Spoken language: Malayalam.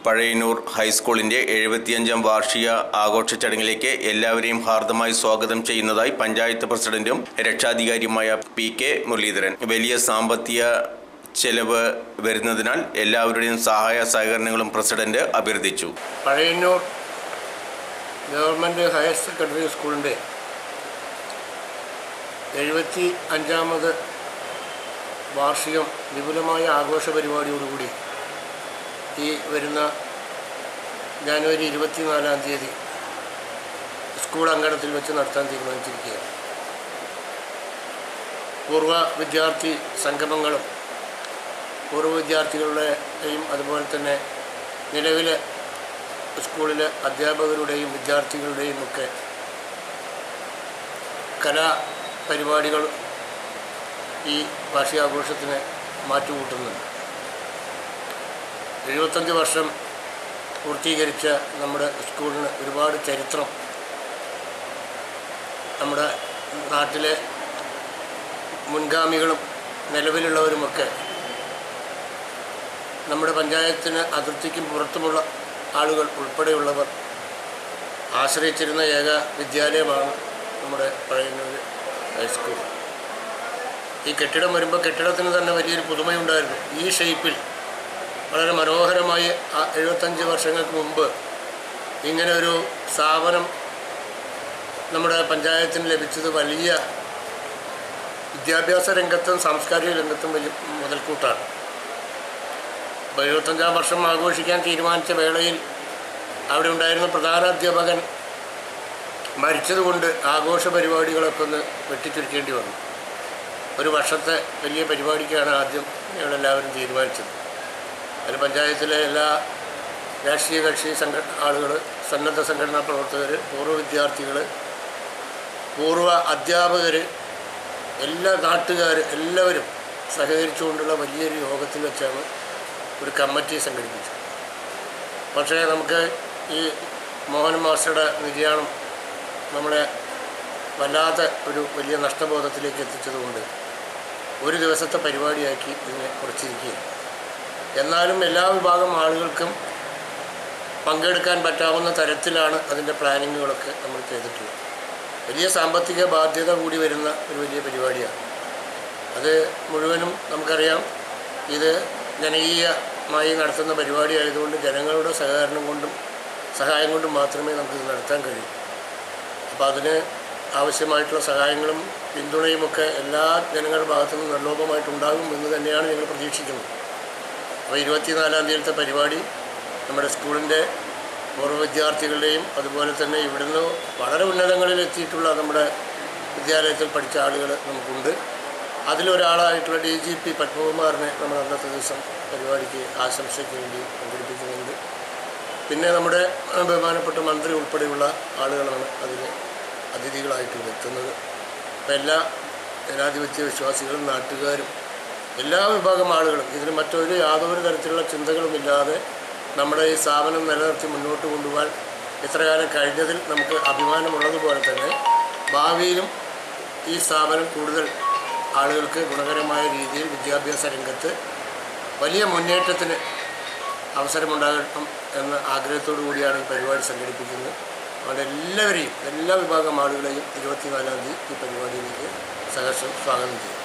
പഴയന്നൂർ ഹൈസ്കൂളിന്റെ എഴുപത്തിയഞ്ചാം വാർഷിക ആഘോഷ ചടങ്ങിലേക്ക് എല്ലാവരെയും ഹാർദമായി സ്വാഗതം ചെയ്യുന്നതായി പഞ്ചായത്ത് പ്രസിഡന്റും രക്ഷാധികാരിയുമായ പി കെ മുരളീധരൻ വലിയ സാമ്പത്തിക ചെലവ് വരുന്നതിനാൽ എല്ലാവരുടെയും സഹായ സഹകരണങ്ങളും പ്രസിഡന്റ് അഭ്യർത്ഥിച്ചു പഴയന്നൂർ ഗവൺമെൻറ് ഹയർ സെക്കൻഡറി സ്കൂളിൻ്റെ എഴുപത്തി അഞ്ചാമത് വാർഷികം വിപുലമായ ആഘോഷ പരിപാടിയോടുകൂടി ഈ വരുന്ന ജാനുവരി ഇരുപത്തിനാലാം തീയതി സ്കൂൾ അങ്കണത്തിൽ വെച്ച് നടത്താൻ തീരുമാനിച്ചിരിക്കുകയാണ് പൂർവ്വ വിദ്യാർത്ഥി സംഗമങ്ങളും പൂർവ്വ വിദ്യാർത്ഥികളുടെയും അതുപോലെ തന്നെ നിലവിലെ സ്കൂളിലെ അധ്യാപകരുടെയും വിദ്യാർത്ഥികളുടെയും ഒക്കെ കലാപരിപാടികൾ ഈ വാർഷികാഘോഷത്തിന് മാറ്റുകൂട്ടുന്നുണ്ട് എഴുപത്തഞ്ച് വർഷം പൂർത്തീകരിച്ച നമ്മുടെ സ്കൂളിന് ഒരുപാട് ചരിത്രം നമ്മുടെ നാട്ടിലെ മുൻഗാമികളും നിലവിലുള്ളവരുമൊക്കെ നമ്മുടെ പഞ്ചായത്തിന് അതിർത്തിക്കും പുറത്തുമുള്ള ആളുകൾ ഉൾപ്പെടെയുള്ളവർ ആശ്രയിച്ചിരുന്ന ഏക വിദ്യാലയമാണ് നമ്മുടെ പഴയന്നൂർ ഹൈസ്കൂൾ ഈ കെട്ടിടം വരുമ്പോൾ കെട്ടിടത്തിന് തന്നെ വലിയൊരു പുതുമയുണ്ടായിരുന്നു ഈ ഷേപ്പിൽ വളരെ മനോഹരമായി ആ എഴുപത്തഞ്ച് വർഷങ്ങൾക്ക് മുമ്പ് ഇങ്ങനെ ഒരു സ്ഥാപനം നമ്മുടെ പഞ്ചായത്തിന് ലഭിച്ചത് വലിയ വിദ്യാഭ്യാസ രംഗത്തും സാംസ്കാരിക രംഗത്തും വലിയ മുതൽക്കൂട്ടാണ് അപ്പോൾ എഴുപത്തഞ്ചാം വർഷം ആഘോഷിക്കാൻ തീരുമാനിച്ച വേളയിൽ അവിടെ ഉണ്ടായിരുന്ന പ്രധാന അധ്യാപകൻ മരിച്ചതുകൊണ്ട് ആഘോഷ പരിപാടികളൊക്കെ ഒന്ന് വെട്ടിച്ചുരുക്കേണ്ടി വന്നു ഒരു വർഷത്തെ വലിയ പരിപാടിക്കാണ് ആദ്യം ഞങ്ങളെല്ലാവരും തീരുമാനിച്ചത് അതിൽ പഞ്ചായത്തിലെ എല്ലാ രാഷ്ട്രീയ കക്ഷി സംഘ ആളുകൾ സന്നദ്ധ സംഘടനാ പ്രവർത്തകർ പൂർവ്വ വിദ്യാർത്ഥികൾ പൂർവ്വ അധ്യാപകർ എല്ലാ നാട്ടുകാർ എല്ലാവരും സഹകരിച്ചുകൊണ്ടുള്ള വലിയൊരു യോഗത്തിൽ വെച്ചാണ് ഒരു കമ്മിറ്റി സംഘടിപ്പിച്ചത് പക്ഷേ നമുക്ക് ഈ മോഹൻ മാസ്റ്ററുടെ നിര്യാണം നമ്മളെ വല്ലാത്ത ഒരു വലിയ നഷ്ടബോധത്തിലേക്ക് എത്തിച്ചതുകൊണ്ട് ഒരു ദിവസത്തെ പരിപാടിയാക്കി ഇതിനെ കുറച്ചിരിക്കുകയാണ് എന്നാലും എല്ലാ വിഭാഗം ആളുകൾക്കും പങ്കെടുക്കാൻ പറ്റാവുന്ന തരത്തിലാണ് അതിൻ്റെ പ്ലാനിങ്ങുകളൊക്കെ നമ്മൾ ചെയ്തിട്ടുള്ളത് വലിയ സാമ്പത്തിക ബാധ്യത കൂടി വരുന്ന ഒരു വലിയ പരിപാടിയാണ് അത് മുഴുവനും നമുക്കറിയാം ഇത് ജനകീയമായി നടത്തുന്ന പരിപാടി ആയതുകൊണ്ട് ജനങ്ങളുടെ സഹകരണം കൊണ്ടും സഹായം കൊണ്ടും മാത്രമേ നമുക്കിത് നടത്താൻ കഴിയൂ അപ്പോൾ അതിന് ആവശ്യമായിട്ടുള്ള സഹായങ്ങളും പിന്തുണയുമൊക്കെ എല്ലാ ജനങ്ങളുടെ ഭാഗത്തു നിന്നും നിർലോഭമായിട്ടുണ്ടാകും എന്ന് തന്നെയാണ് ഞങ്ങൾ പ്രതീക്ഷിക്കുന്നത് അപ്പോൾ ഇരുപത്തിനാലാം തീയതിയിലത്തെ പരിപാടി നമ്മുടെ സ്കൂളിൻ്റെ പൂർവ്വ വിദ്യാർത്ഥികളുടെയും അതുപോലെ തന്നെ ഇവിടുന്ന് വളരെ ഉന്നതങ്ങളിൽ എത്തിയിട്ടുള്ള നമ്മുടെ വിദ്യാലയത്തിൽ പഠിച്ച ആളുകൾ നമുക്കുണ്ട് അതിലൊരാളായിട്ടുള്ള ഡി ജി പി പത്മകുമാറിനെ നമ്മൾ അന്നത്തെ ദിവസം പരിപാടിക്ക് ആശംസയ്ക്ക് വേണ്ടി പങ്കെടുപ്പിക്കുന്നുണ്ട് പിന്നെ നമ്മുടെ ബഹുമാനപ്പെട്ട മന്ത്രി ഉൾപ്പെടെയുള്ള ആളുകളാണ് അതിൽ അതിഥികളായിട്ട് ഇവിടെ എത്തുന്നത് അപ്പം എല്ലാ ജനാധിപത്യ വിശ്വാസികളും നാട്ടുകാരും എല്ലാ വിഭാഗം ആളുകളും ഇതിന് മറ്റൊരു യാതൊരു തരത്തിലുള്ള ചിന്തകളുമില്ലാതെ നമ്മുടെ ഈ സ്ഥാപനം നിലനിർത്തി മുന്നോട്ട് കൊണ്ടുപോകാൻ ഇത്രകാലം കഴിഞ്ഞതിൽ നമുക്ക് അഭിമാനമുള്ളതുപോലെ തന്നെ ഭാവിയിലും ഈ സ്ഥാപനം കൂടുതൽ ആളുകൾക്ക് ഗുണകരമായ രീതിയിൽ വിദ്യാഭ്യാസ രംഗത്ത് വലിയ മുന്നേറ്റത്തിന് അവസരമുണ്ടാകണം എന്ന ആഗ്രഹത്തോടു കൂടിയാണ് ഈ പരിപാടി സംഘടിപ്പിക്കുന്നത് അതുകൊണ്ട് എല്ലാവരെയും എല്ലാ വിഭാഗം ആളുകളെയും ഇരുപത്തിനാലാം തീയതി ഈ പരിപാടിയിലേക്ക് സഹർഷം സ്വാഗതം ചെയ്യും